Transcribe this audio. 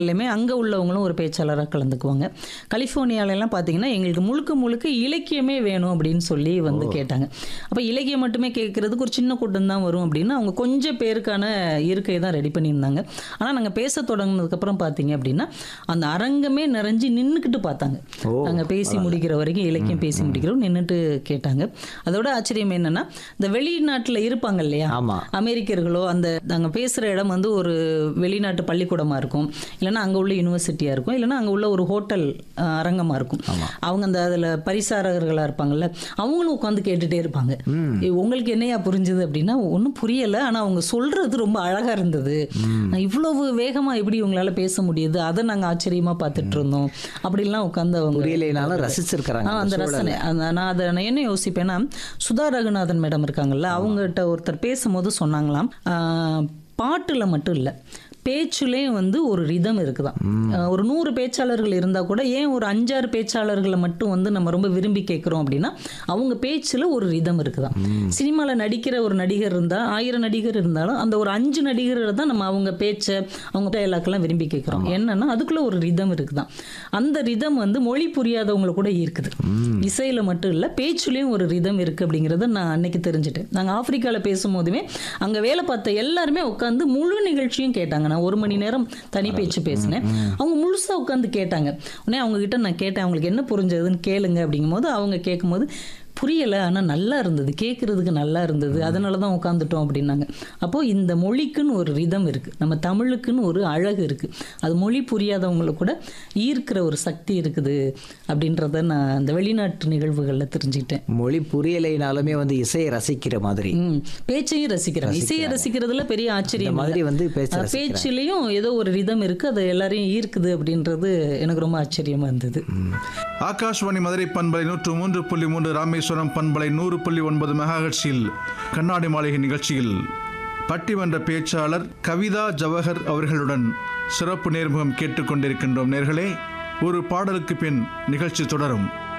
எல்லாமே அங்கே உள்ளவங்களும் ஒரு பேச்சாளராக கலந்துக்குவாங்க கலிஃபோர்னியாலெல்லாம் பார்த்தீங்கன்னா எங்களுக்கு முழுக்க முழுக்க இலக்கியமே வேணும் அப்படின்னு சொல்லி வந்து கேட்டாங்க அப்போ இலக்கியம் மட்டுமே கேட்குறதுக்கு ஒரு சின்ன கூட்டம் தான் வரும் அப்படின்னு அவங்க கொஞ்சம் பேருக்கான இருக்கை தான் ரெடி பண்ணியிருந்தாங்க ஆனால் நாங்கள் பேச தொடங்கினதுக்கப்புறம் பார்த்தீங்க அப்படின்னா அந்த அரங்கமே நிறைஞ்சு நின்றுக்கிட்டு பார்த்தாங்க ஓ, நாங்கள் பேசி முடிக்கிற வரைக்கும் இலக்கியம் பேசி முடிக்கிறோம் நின்றுட்டு கேட்டாங்க அதோட ஆச்சரியம் என்னன்னா இந்த வெளிநாட்டில் இருப்பாங்க இல்லையா ஆமா அமெரிக்கர்களோ அந்த நாங்கள் பேசுகிற இடம் வந்து ஒரு வெளிநாட்டு பள்ளிக்கூடமாக இருக்கும் இல்லைன்னா அங்கே உள்ள யூனிவர்சிட்டியாக இருக்கும் இல்லைன்னா அங்கே உள்ள ஒரு ஹோட்டல் அஹ், அரங்கமா இருக்கும் அவங்க அந்த அதில் பரிசாரகர்களாக இருப்பாங்கல்ல அவங்களும் உட்காந்து கேட்டுட்டே இருப்பாங்க "ஏ, உங்களுக்கு என்னையா புரிஞ்சுது அப்படின்னா ஒன்றும் புரியலை ஆனால் அவங்க சொல்றது ரொம்ப அழகாக இருந்தது இவ்வளவு வேகமாக எப்படி உங்களால் பேச முடியுது அதை நாங்கள் ஆச்சரியமாக பார்த்துட்டு இருந்தோம் அப்படிலாம் உட்காந்து அவங்க புரியலைனாலும் ரசிச்சிருக்கிறாங்க ஆ, அந்த ரசனை அந்த நான் அதை நான் என்ன யோசிப்பேன்னா சுதா ரகுநாதன் மேடம் இருக்காங்கல்ல அவங்ககிட்ட ஒருத்தர் பேசும்போது சொன்னாங்களாம் ஆ, பாட்டுல மட்டும் இல்லை பேச்சுலேயும் வந்து ஒரு ரிதம் இருக்குதாம் ஆ, ஒரு நூறு பேச்சாளர்கள் இருந்தால் கூட ஏன் ஒரு அஞ்சாறு பேச்சாளர்களை மட்டும் வந்து நம்ம ரொம்ப விரும்பி கேட்குறோம் அப்படின்னா அவங்க பேச்சில் ஒரு ரிதம் இருக்குதாம் சினிமாவில் நடிக்கிற ஒரு நடிகர் இருந்தால் ஆயிரம் நடிகர் இருந்தாலும் அந்த ஒரு அஞ்சு நடிகர் தான் நம்ம அவங்க பேச்சை அவங்க டைலாக்கெல்லாம் விரும்பி கேட்குறோம் என்னன்னா அதுக்குள்ள ஒரு ரிதம் இருக்குதாம் அந்த ரிதம் வந்து மொழி புரியாதவங்களை கூட இருக்குது இசையில் மட்டும் இல்லை பேச்சுலேயும் ஒரு ரிதம் இருக்குது அப்படிங்கிறத நான் அன்னைக்கு தெரிஞ்சுட்டேன் நாங்கள் ஆப்பிரிக்காவில் பேசும்போதுமே அங்கே வேலை பார்த்த எல்லாருமே உட்காந்து முழு நிகழ்ச்சியும் கேட்டாங்க நான் ஒரு மணி நேரம் தனி பேச்சு பேசினேன் அவங்க முழுசாக உட்காந்து கேட்டாங்க உடனே அவங்க கிட்ட நான் கேட்டேன் அவங்களுக்கு என்ன புரிஞ்சதுன்னு கேளுங்க அப்படிங்கும்போது அவங்க கேட்கும்போது புரியலை ஆனால் நல்லா இருந்தது கேட்குறதுக்கு நல்லா இருந்தது அதனால தான் உட்காந்துட்டோம் அப்படின்னாங்க அப்போது இந்த மொழிக்குன்னு ஒரு ரிதம் இருக்குது நம்ம தமிழுக்குன்னு ஒரு அழகு இருக்குது அது மொழி புரியாதவங்களை கூட ஈர்க்கிற ஒரு சக்தி இருக்குது அப்படின்றத நான் அந்த வெளிநாட்டு நிகழ்வுகளில் தெரிஞ்சுக்கிட்டேன் மொழி புரியலைனாலுமே வந்து இசையை ரசிக்கிற மாதிரி ம் பேச்சையும் ரசிக்கிறேன் இசையை ரசிக்கிறதுல பெரிய ஆச்சரியம் இந்த மாதிரி இல்லை. வந்து பேச்சை அஹ் ரசிக்கிறாங்க. பேச்சிலையும் ஏதோ ஒரு ரிதம் இருக்கு அது எல்லாரையும் ஈர்க்குது அப்படின்றது எனக்கு ரொம்ப ஆச்சரியமா இருந்தது ஆகாஷ்வாணி மதுரை பண்பலை நூற்று மூன்று புள்ளி மூன்று ராமேஸ்வரம் பண்பலை நூறு புள்ளி ஒன்பது மெகாஹெட்ஸில் கண்ணாடி மாளிகை நிகழ்ச்சியில் பட்டிமன்ற பேச்சாளர் கவிதா ஜவஹர் அவர்களுடன் சிறப்பு நேர்முகம் கேட்டுக்கொண்டிருக்கின்றோம் நேர்களே ஒரு பாடலுக்கு பின் நிகழ்ச்சி தொடரும்